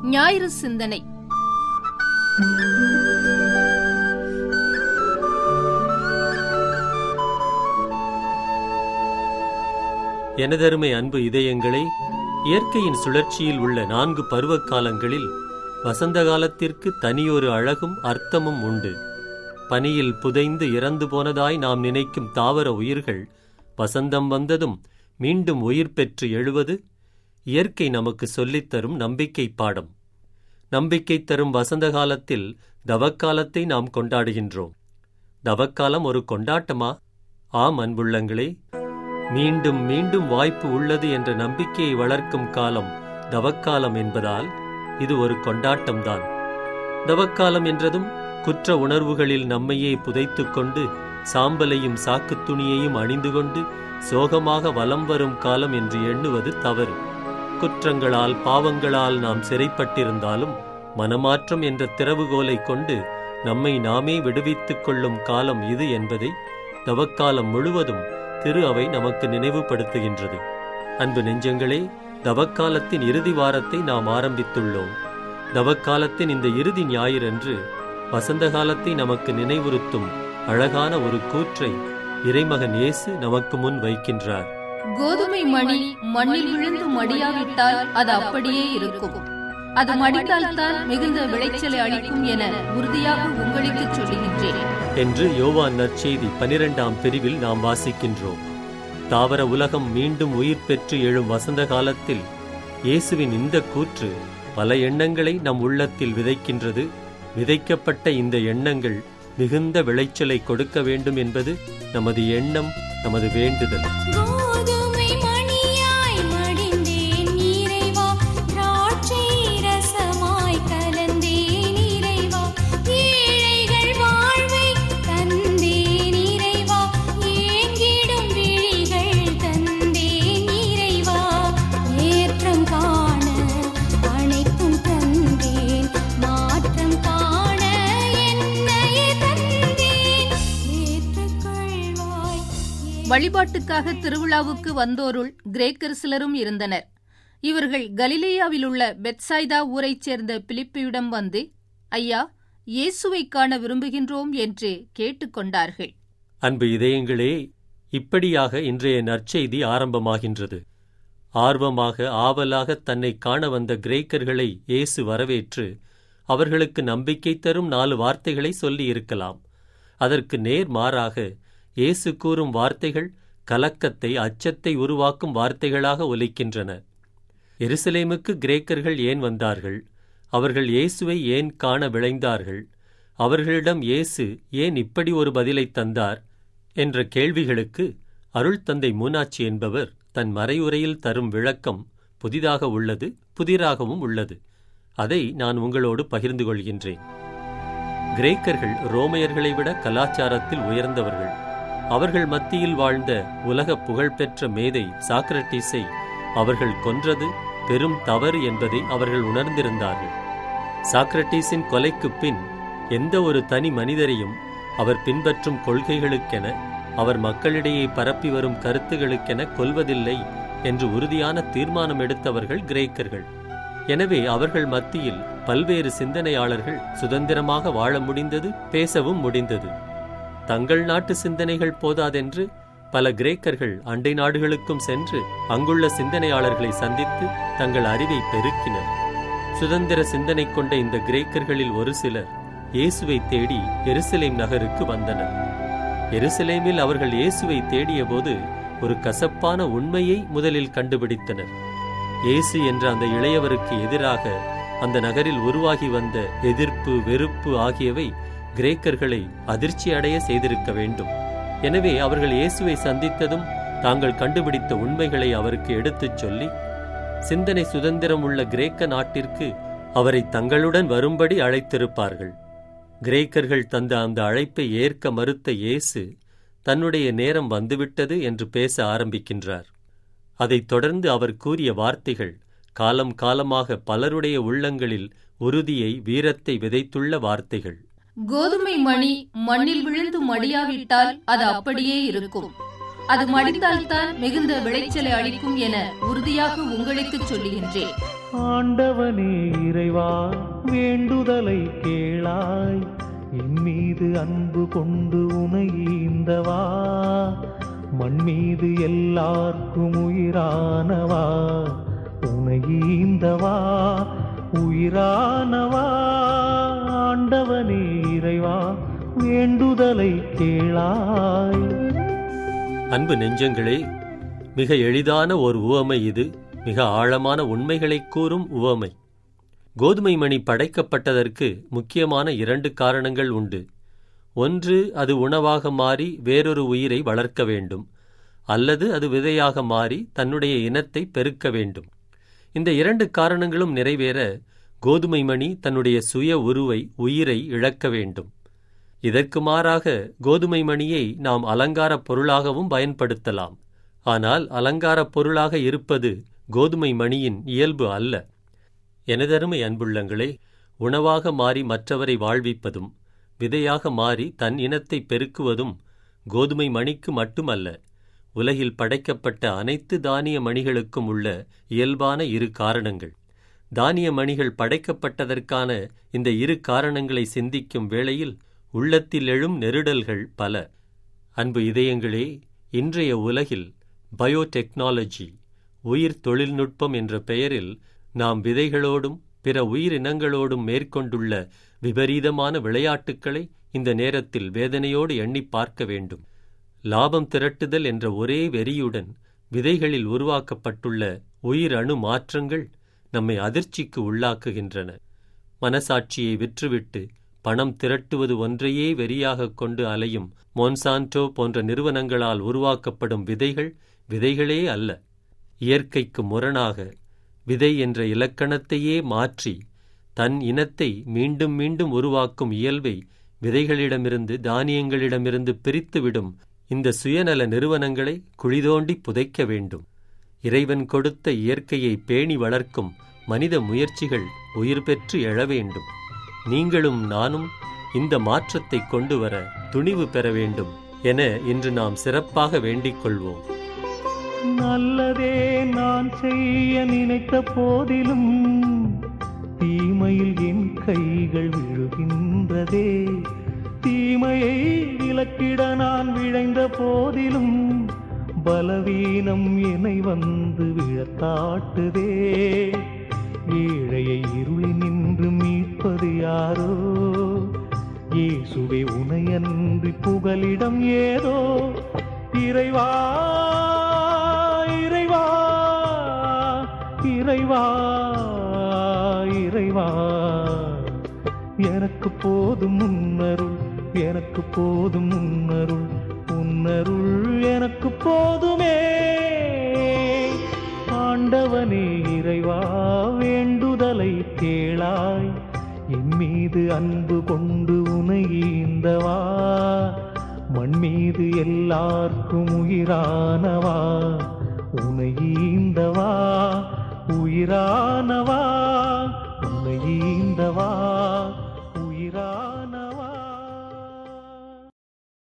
ஞாயிறு சிந்தனை எனதருமை அன்பு இதயங்களே இயற்கையின் சுழற்சியில் உள்ள நான்கு பருவக் காலங்களில் வசந்த காலத்திற்கு தனியொரு அழகும் அர்த்தமும் உண்டு பனியில் புதைந்து இறந்து போனதாய் நாம் நினைக்கும் தாவர உயிர்கள் வசந்தம் வந்ததும் மீண்டும் உயிர் பெற்று எழுவது இயற்கை நமக்கு சொல்லித்தரும் நம்பிக்கை பாடம் நம்பிக்கை தரும் வசந்த காலத்தில் தவக்காலத்தை நாம் கொண்டாடுகின்றோம் தவக்காலம் ஒரு கொண்டாட்டமா ஆம் அன்புள்ளங்களே மீண்டும் மீண்டும் வாய்ப்பு உள்ளது என்ற நம்பிக்கையை வளர்க்கும் காலம் தவக்காலம் என்பதால் இது ஒரு கொண்டாட்டம்தான் தவக்காலம் என்றதும் குற்ற உணர்வுகளில் நம்மையே புதைத்துக் கொண்டு சாம்பலையும் சாக்குத் துணியையும் அணிந்து கொண்டு சோகமாக வலம் வரும் காலம் என்று எண்ணுவது தவறு குற்றங்களால் பாவங்களால் நாம் சிறைப்பட்டிருந்தாலும் மனமாற்றம் என்ற திறவுகோலை கொண்டு நம்மை நாமே விடுவித்துக் கொள்ளும் காலம் இது என்பதை தவக்காலம் முழுவதும் திரு அவை நமக்கு நினைவுபடுத்துகின்றது அன்பு நெஞ்சங்களே தவக்காலத்தின் இறுதி வாரத்தை நாம் ஆரம்பித்துள்ளோம் தவக்காலத்தின் இந்த இறுதி ஞாயிறன்று வசந்த காலத்தை நமக்கு நினைவுறுத்தும் அழகான ஒரு கூற்றை இறைமகன் இயேசு நமக்கு முன் வைக்கின்றார் கோதுமை மணி மண்ணில் விழுந்து மடியாவிட்டால் அது அப்படியே இருக்கும் அது மடித்தால்தான் மிகுந்த விளைச்சலை அளிக்கும் என உறுதியாக உங்களுக்கு சொல்லுகின்றேன் என்று யோவான் நற்செய்தி பனிரெண்டாம் பிரிவில் நாம் வாசிக்கின்றோம் தாவர உலகம் மீண்டும் உயிர் பெற்று எழும் வசந்த காலத்தில் இயேசுவின் இந்த கூற்று பல எண்ணங்களை நம் உள்ளத்தில் விதைக்கின்றது விதைக்கப்பட்ட இந்த எண்ணங்கள் மிகுந்த விளைச்சலை கொடுக்க வேண்டும் என்பது நமது எண்ணம் நமது வேண்டுதல் கோதுமை மணியாய் மடிந்தேன் இறைவா திராட்சை ரசமாய் கலந்தேன் இறைவா ஏழைகள் வாழ்வை தந்தேன் இறைவா ஏங்கிடும் விழிகள் தந்தேன் இறைவா ஏற்றம் காண அனைத்தும் தந்தேன் மாற்றம் காண என்னையே தந்தேன் ஏற்றுக்கொள்வாய் வழிபாட்டுக்காக திருவிழாவுக்கு வந்தோருள் கிரேக்கர் சிலரும் இருந்தனர் இவர்கள் கலிலேயாவில் உள்ள பெத்சாய்தா ஊரைச் சேர்ந்த பிலிப்பியிடம் வந்து ஐயா இயேசுவை காண விரும்புகின்றோம் என்று கேட்டுக்கொண்டார்கள் அன்பு இதயங்களே இப்படியாக இன்றைய நற்செய்தி ஆரம்பமாகின்றது ஆர்வமாக ஆவலாக தன்னை காண வந்த கிரேக்கர்களை இயேசு வரவேற்று அவர்களுக்கு நம்பிக்கை தரும் நாலு வார்த்தைகளை சொல்லியிருக்கலாம் அதற்கு நேர் மாறாக இயேசு கூறும் வார்த்தைகள் கலக்கத்தை அச்சத்தை உருவாக்கும் வார்த்தைகளாக ஒலிக்கின்றன எருசலேமுக்கு கிரேக்கர்கள் ஏன் வந்தார்கள் அவர்கள் இயேசுவை ஏன் காண விளைந்தார்கள் அவர்களிடம் இயேசு ஏன் இப்படி ஒரு பதிலை தந்தார் என்ற கேள்விகளுக்கு அருள் தந்தை மூனாச்சி என்பவர் தன் மறையுரையில் தரும் விளக்கம் புதிதாக உள்ளது புதிராகவும் உள்ளது அதை நான் உங்களோடு பகிர்ந்து கொள்கின்றேன் கிரேக்கர்கள் ரோமையர்களை விட கலாச்சாரத்தில் உயர்ந்தவர்கள் அவர்கள் மத்தியில் வாழ்ந்த உலக புகழ்பெற்ற மேதை சாக்ரட்டிஸை அவர்கள் கொன்றது பெரும் தவறு என்பதை அவர்கள் உணர்ந்திருந்தார்கள் சாக்ரட்டிஸின் கொலைக்குப் பின் எந்த ஒரு தனி மனிதரையும் அவர் பின்பற்றும் கொள்கைகளுக்கென அவர் மக்களிடையே பரப்பி வரும் கருத்துகளுக்கென கொல்வதில்லை என்று உறுதியான தீர்மானம் எடுத்தவர்கள் கிரேக்கர்கள் எனவே அவர்கள் மத்தியில் பல்வேறு சிந்தனையாளர்கள் சுதந்திரமாக வாழ முடிந்தது பேசவும் முடிந்தது தங்கள் நாட்டு சிந்தனைகள் போதாதென்று பல கிரேக்கர்கள் அண்டை நாடுகளுக்கும் சென்று அங்குள்ள சிந்தனையாளர்களை சந்தித்து தங்கள் அறிவை பெருக்கினர் சுதந்திர சிந்தனை கொண்ட இந்த கிரேக்கர்களில் ஒரு சிலர் இயேசுவை தேடி எருசலேம் நகருக்கு வந்தனர் எருசலேமில் அவர்கள் இயேசுவை தேடியபோது ஒரு கசப்பான உண்மையை முதலில் கண்டுபிடித்தனர் இயேசு என்ற அந்த இளையவருக்கு எதிராக அந்த நகரில் உருவாகி வந்த எதிர்ப்பு வெறுப்பு ஆகியவை கிரேக்கர்களை அதிர்ச்சி அடைய செய்திருக்க வேண்டும் எனவே அவர்கள் இயேசுவை சந்தித்ததும் தாங்கள் கண்டுபிடித்த உண்மைகளை அவருக்கு எடுத்துச் சொல்லி சிந்தனை சுதந்திரம் உள்ள கிரேக்க நாட்டிற்கு அவரை தங்களுடன் வரும்படி அழைத்திருப்பார்கள் கிரேக்கர்கள் தந்த அந்த அழைப்பை ஏற்க மறுத்த இயேசு தன்னுடைய நேரம் வந்துவிட்டது என்று பேச ஆரம்பிக்கின்றார் அதைத் தொடர்ந்து அவர் கூறிய வார்த்தைகள் காலம் காலமாக பலருடைய உள்ளங்களில் உறுதியை வீரத்தை விதைத்துள்ள வார்த்தைகள் கோதுமை மணி மண்ணில் விழுந்து மடியாவிட்டால் அது அப்படியே இருக்கும் அது மடித்தால்தான் மிகுந்த விளைச்சலை அளிக்கும் என உறுதியாக உங்களுக்கு சொல்லுகின்றேன் ஆண்டவனே இறைவா வேண்டுதலை கேளாய் என் மீது அன்பு கொண்டு உனை ஈந்தவா மண் மீது எல்லார்க்கும் உயிரானவா உனை ஈந்தவா உயிரானவா ஆண்டவனே இறைவா வேண்டுதலை கேளாய் அன்பு நெஞ்சங்களே மிக எளிதான ஒரு உவமை இது மிக ஆழமான உண்மைகளை கூறும் உவமை கோதுமை மணி படைக்கப்பட்டதற்கு முக்கியமான இரண்டு காரணங்கள் உண்டு ஒன்று அது உணவாக மாறி வேறொரு உயிரை வளர்க்க வேண்டும் அல்லது அது விதையாக மாறி தன்னுடைய இனத்தை பெருக்க வேண்டும் இந்த இரண்டு காரணங்களும் நிறைவேற கோதுமை மணி தன்னுடைய சுய உருவை உயிரை இழக்க வேண்டும் இதற்கு மாறாக கோதுமை மணியை நாம் அலங்காரப் பொருளாகவும் பயன்படுத்தலாம் ஆனால் அலங்காரப் பொருளாக இருப்பது கோதுமை மணியின் இயல்பு அல்ல எனதருமை அன்புள்ளங்களே உணவாக மாறி மற்றவரை வாழ்விப்பதும் விதையாக மாறி தன் இனத்தை பெருக்குவதும் கோதுமை மணிக்கு மட்டுமல்ல உலகில் படைக்கப்பட்ட அனைத்து தானிய மணிகளுக்கும் உள்ள இயல்பான இரு காரணங்கள் தானிய மணிகள் படைக்கப்பட்டதற்கான இந்த இரு காரணங்களை சிந்திக்கும் வேளையில் உள்ளத்தில் எழும் நெருடல்கள் பல அன்பு இதயங்களே இன்றைய உலகில் பயோடெக்னாலஜி உயிர் தொழில்நுட்பம் என்ற பெயரில் நாம் விதைகளோடும் பிற உயிரினங்களோடும் மேற்கொண்டுள்ள விபரீதமான விளையாட்டுக்களை இந்த நேரத்தில் வேதனையோடு எண்ணிப் பார்க்க வேண்டும் லாபம் திரட்டுதல் என்ற ஒரே வெறியுடன் விதைகளில் உருவாக்கப்பட்டுள்ள உயிர் அணு மாற்றங்கள் நம்மை அதிர்ச்சிக்கு உள்ளாக்குகின்றன மனசாட்சியை விற்றுவிட்டு பணம் திரட்டுவது ஒன்றையே வெறியாகக் கொண்டு அலையும் மொன்சான்டோ போன்ற நிறுவனங்களால் உருவாக்கப்படும் விதைகள் விதைகளே அல்ல இயற்கைக்கு முரணாக விதை என்ற இலக்கணத்தையே மாற்றி தன் இனத்தை மீண்டும் மீண்டும் உருவாக்கும் இயல்பை விதைகளிடமிருந்து தானியங்களிடமிருந்து பிரித்துவிடும் இந்த சுயநல நிறுவனங்களை குழிதோண்டி புதைக்க வேண்டும் இறைவன் கொடுத்த இயற்கையை பேணி வளர்க்கும் மனித முயற்சிகள் உயிர் பெற்று எழ வேண்டும் நீங்களும் நானும் இந்த மாற்றத்தை கொண்டு வர துணிவு பெற வேண்டும் என இன்று நாம் சிறப்பாக வேண்டிக் கொள்வோம் நல்லதே நான் செய்ய நினைத்த போதிலும் தீமையில் என் கைகள் விழுகின்றதே தீமையை விலக்கிட நான் விழைந்த போதிலும் பலவீனம் என்னை வந்து விழத்தாட்டுதே ஏழையை இருளில் நின்று மீட்பது யாரோ இயேசுவே உனையன்றி புகலிடம் ஏதோ இறைவா இறைவா இறைவா இறைவா எனக்கு போதும் முன்னருள் எனக்கு போதும் முன்னருள் உன்னருள் எனக்கு போதுமே ஆண்டவனே இறைவா வேண்டுதலை கேளாய் என் மீது அன்பு கொண்டு உனை ஈந்தவா மண் மீது எல்லார்க்கும் உயிரானவா உனை ஈந்தவா உயிரானவா உனை ஈந்தவா உயிரா